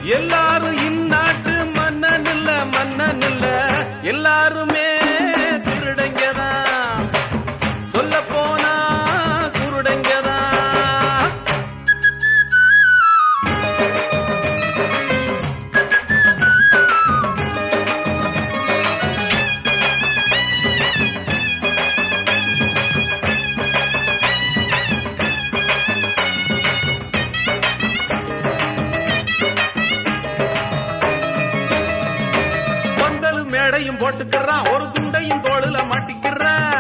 எல்லாரும் இந்நாட்டு மன்னன் இல்ல மன்னன் இல்ல எல்லாருமே திருடங்கதான் சொல்ல போனா குருடங்கதான் பந்தலும் மேடையும் போட்டுக்கிறான் ஒரு துண்டையும் தோளுல மாட்டிக்கிறான்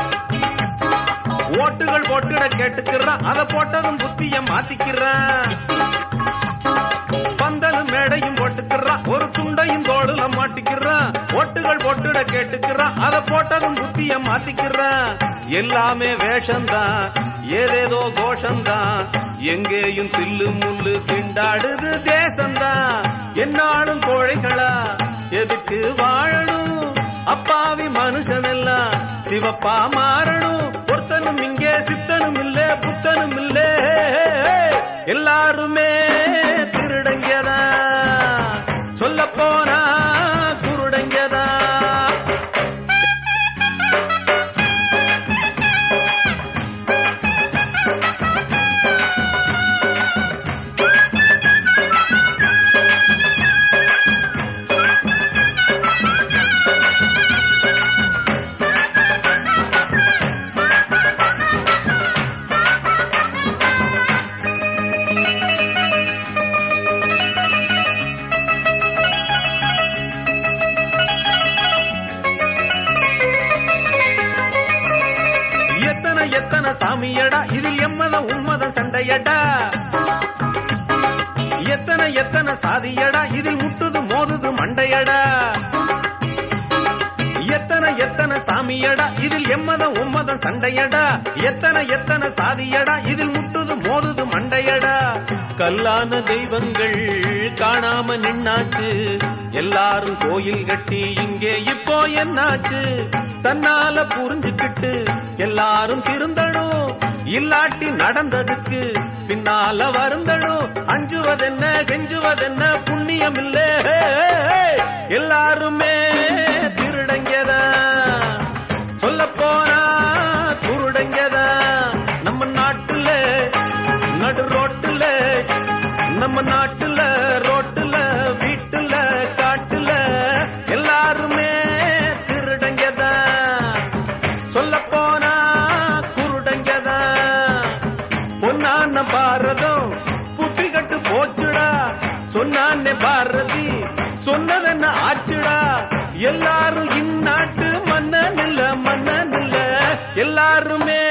ஓட்டுகள் போட்டுட கேட்டுக்கிறான் அத போட்டதும் புத்திய மாத்திக்கிறான் பந்தலும் மேடையும் போட்டுக்கிறான் ஒரு துண்டையும் தோளுல மாட்டிக்கிறான் ஓட்டுகள் போட்டுட கேட்டுக்கிறான் அத போட்டதும் புத்திய மாத்திக்கிறான் எல்லாமே வேஷம்தான் ஏதேதோ கோஷம்தான் எங்கேயும் தில்லு முள்ளு திண்டாடுது தேசம்தான் என்னாலும் கோழைகளா எதுக்கு வாழணும் அப்பாவி மனுஷன் எல்லாம் சிவப்பா மாறணும் ஒருத்தனும் இங்கே சித்தனும் இல்ல புத்தனும் இல்ல எல்லாருமே திருடங்கதா சொல்ல போனா குருடங்கதா எத்தனை எத்தனை சாமியடா இதில் எம்மதம் உம்மதம் சண்டையடா எத்தனை எத்தனை சாதியடா இதில் முட்டுது மோதுது மண்டையடா எத்தனை எத்தனை சாமியடா இதில் எம்மதம் உம்மதம் சண்டையடா எத்தனை எத்தனை சாதியடா இதில் முட்டுது மோதுது மண்டையடா கல்லான தெய்வங்கள் காணாம நின்னாச்சு எல்லாரும் கோயில் கட்டி இங்கே இப்போ என்னாச்சு தன்னால புரிஞ்சுக்கிட்டு எல்லாரும் திருந்தணும் இல்லாட்டி நடந்ததுக்கு பின்னால வருந்தணும் அஞ்சுவதென்ன கெஞ்சுவதென்ன புண்ணியம் இல்ல எல்லாருமே திருடங்கதா சொல்ல போனா குருடங்கதா நம்ம நாட்டுல நடு ரோட்டுல நம்ம நாட்டுல ரோட்டுல வீட்டுல காட்டுல எல்லாருமே திருடங்கதா சொல்ல போனா குருடங்கதா பொன்னான பாரதம் புத்தி கட்டு போச்சுடா சொன்னானே பாரதி சொன்னதென்ன ஆச்சுடா எல்லாரும் இந்நாட்டு மன்னன் இல்ல மன்னன் இல்ல எல்லாருமே